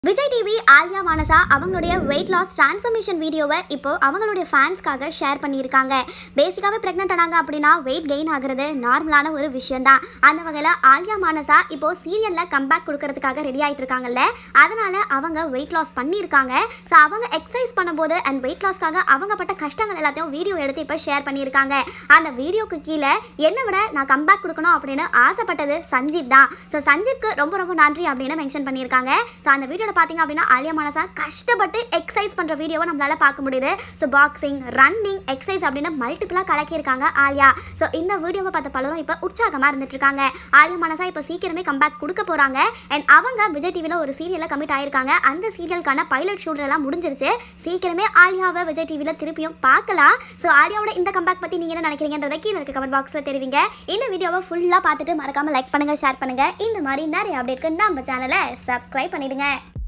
Vijay TV Alia Manasa அவங்களுடைய weight loss transformation வீடியோவை இப்போ அவங்களுடைய ஃபேன்ஸ்க்காக ஷேர் பண்ணியிருக்காங்க பேசிக்காகவே ப்ரெக்னென்ட் ஆனாங்க அப்படின்னா வெயிட் கெயின் ஆகுறது நார்மலான ஒரு விஷயம் தான் அந்த வகையில் ஆலியா மானசா இப்போ சீரியலில் கம்பேக் கொடுக்கறதுக்காக ரெடி ஆகிட்டு இருக்காங்கல்ல அதனால அவங்க வெயிட் லாஸ் பண்ணியிருக்காங்க ஸோ அவங்க எக்ஸசைஸ் பண்ணும்போது அண்ட் வெயிட் லாஸ்க்காக அவங்க பட்ட கஷ்டங்கள் எல்லாத்தையும் வீடியோ எடுத்து இப்போ ஷேர் பண்ணியிருக்காங்க அந்த வீடியோக்கு கீழே என்னை விட நான் கம்பேக் கொடுக்கணும் அப்படின்னு ஆசைப்பட்டது சஞ்சீவ் தான் ஸோ சஞ்சீவ்க்கு ரொம்ப ரொம்ப நன்றி அப்படின்னு மென்ஷன் பண்ணியிருக்காங்க ஸோ அந்த வீடியோவில் பார்த்தீங்க அப்படின்னா ஆலியா மனசா கஷ்டப்பட்டு எக்ஸசைஸ் பண்ணுற வீடியோவை நம்மளால பார்க்க முடியுது ஸோ பாக்ஸிங் ரன்னிங் எக்ஸசைஸ் அப்படின்னு மல்டிபிளாக கலக்கியிருக்காங்க ஆலியா ஸோ இந்த வீடியோவை பார்த்த பலரும் இப்போ உற்சாகமாக இருந்துட்டு இருக்காங்க ஆலியா மனசா இப்போ சீக்கிரமே கம்பேக் கொடுக்க போகிறாங்க அண்ட் அவங்க விஜய் டிவியில் ஒரு சீரியலில் கமிட் ஆயிருக்காங்க அந்த சீரியலுக்கான பைலட் ஷூட் எல்லாம் முடிஞ்சிருச்சு சீக்கிரமே ஆலியாவை விஜய் டிவியில் திருப்பியும் பார்க்கலாம் ஸோ ஆலியாவோட இந்த கம்பேக் பற்றி நீங்கள் என்ன நினைக்கிறீங்கன்றதை கீழே இருக்க கமெண்ட் பாக்ஸில் தெரிவிங்க இந்த வீடியோவை ஃபுல்லாக பார்த்துட்டு மறக்காம லைக் பண்ணுங்க ஷேர் பண்ணுங்க இந்த மாதிரி நிறைய அப்டேட்க்கு நம்ம சேனலை சப்ஸ்கிரைப் பண்ணிடுங்க